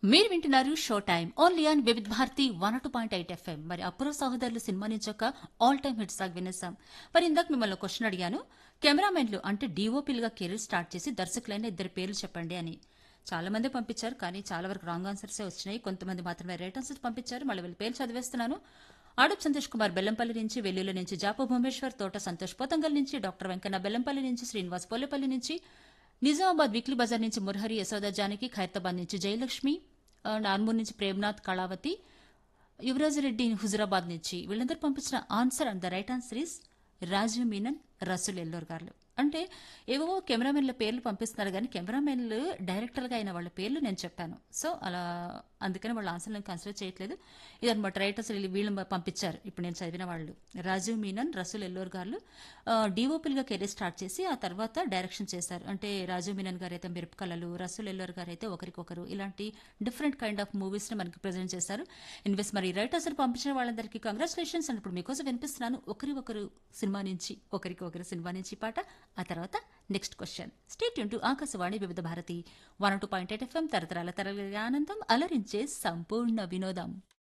మీరు వింటున్నారు show time only on Vividh Bharati one two point eight FM మరి అప్పురో సహోదరులు సినిమా నుంచి ఒక ఆల్ టైమ్ హిట్ సాగ్ వినేసాం మరి ఇందాక మిమ్మల్ని క్వశ్చన్ అడిగాను కెమెరామెన్లు అంటే డీఓపీలుగా కెరీర్ స్టార్ట్ చేసి దర్శకులైన ఇద్దరు పేర్లు చెప్పండి అని చాలా మంది పంపించారు కానీ చాలా వరకు రాంగ్ ఆన్సర్సే వచ్చినాయి కొంతమంది మాత్రమే రైట్ ఆన్సర్స్ పంపించారు మళ్ళీ వీళ్ళ పేర్లు చదివేస్తున్నాను ఆడప్ సంతోష్ కుమార్ బెల్లంపల్లి నుంచి వెల్లుల నుంచి జాప భువనేశ్వర్ తోట సంతోష్ పోతంగల్ నుంచి డాక్టర్ వెంకన్న బెల్లంపల్లి నుంచి శ్రీనివాస్ పోలేపల్లి నుంచి నిజామాబాద్ వీక్లీ బజార్ నుంచి మురహరి యశోద జానకి ఖైరతాబాద్ నుంచి జయలక్ష్మి ఆ, నార్మూర్ నుంచి ప్రేమ్నాథ్ కళావతి యువరాజ్ రెడ్డి హుజురాబాద్ నుంచి వీళ్ళందరూ పంపించిన answer and the right answer is Rajiv Menon Rasool Ellore garu అంటే ఏవో కెమెరామెన్ల పేర్లు పంపిస్తున్నారు కానీ కెమెరామెన్లు డైరెక్టర్గా అయిన వాళ్ళ పేర్లు నేను చెప్పాను సో అలా అందుకని వాళ్ళ ఆన్సర్ నేను కన్సిడర్ చేయట్లేదు ఇదన్నమాట రైటర్స్ వీళ్ళు పంపించారు ఇప్పుడు నేను చదివిన వాళ్ళు రాజీవ్ మీనన్ రసూల్ ఎల్లోర్ గారు డిఓపీలుగా కెరీర్ స్టార్ట్ చేసి ఆ తర్వాత డైరెక్షన్ చేశారు అంటే రాజీవ్ మీనన్ గారు అయితే మిరప కళలు రసూల్ ఎల్లోర్ గారు అయితే ఒకరికొకరు ఇలాంటి డిఫరెంట్ కైండ్ ఆఫ్ మూవీస్ ని మనకి ప్రజెంట్ చేశారు ఇన్వెస్ట్ మరి రైటర్స్ పంపించిన వాళ్ళందరికీ కంగ్రాచులేషన్స్ అని ఇప్పుడు మీకోసం వినిపిస్తున్నాను ఒకరి ఒకరు సినిమా నుంచి ఒకరికి ఒకరు సినిమా నుంచి పాట ఆ తర్వాత next question stay tuned to Akashvani Vividha Bharati one two point eight FM తరతరాల తరగతి ఆనందం అలరించే సంపూర్ణ వినోదం